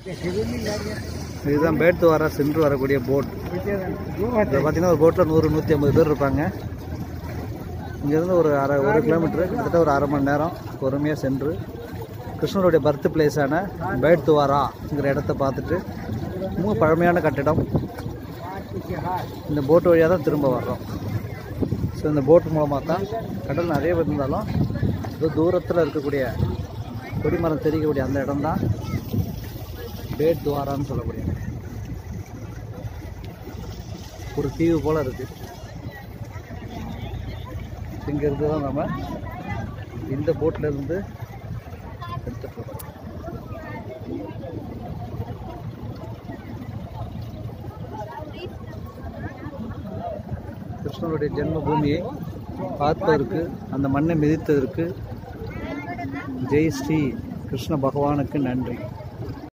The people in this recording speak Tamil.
இதுதான் பேட்டு வர சென்று வரக்கூடிய போட் இதில் பார்த்தீங்கன்னா ஒரு போட்டில் நூறு நூற்றி ஐம்பது பேர் இருப்பாங்க இங்கேருந்து ஒரு அரை ஒரு கிலோமீட்டர் கிட்டத்தட்ட ஒரு அரை மணி நேரம் பொறுமையாக சென்று கிருஷ்ணருடைய பர்த் பிளேஸான பேட் துவாராங்கிற இடத்த பார்த்துட்டு ரொம்ப பழமையான கட்டிடம் இந்த போட் வழியாக தான் திரும்ப வர்றோம் ஸோ இந்த போட் மூலமாக தான் கடல் நிறைய பேர் இருந்தாலும் இது தூரத்தில் இருக்கக்கூடிய கொடிமரம் தெரியக்கூடிய அந்த இடம் தான் பேட் துவாரான்னு சொல்லக்கூடிய இடம். ஒரு தீவு போல் இருக்குது இங்கே இருந்து தான் நம்ம இந்த போட்டில் இருந்து எடுத்துட்டு இருக்கோம் கிருஷ்ணனுடைய ஜென்ம பூமியை பார்ப்பதற்கு அந்த மண்ணை மிதித்ததற்கு ஜெய் ஸ்ரீ கிருஷ்ண பகவானுக்கு நன்றி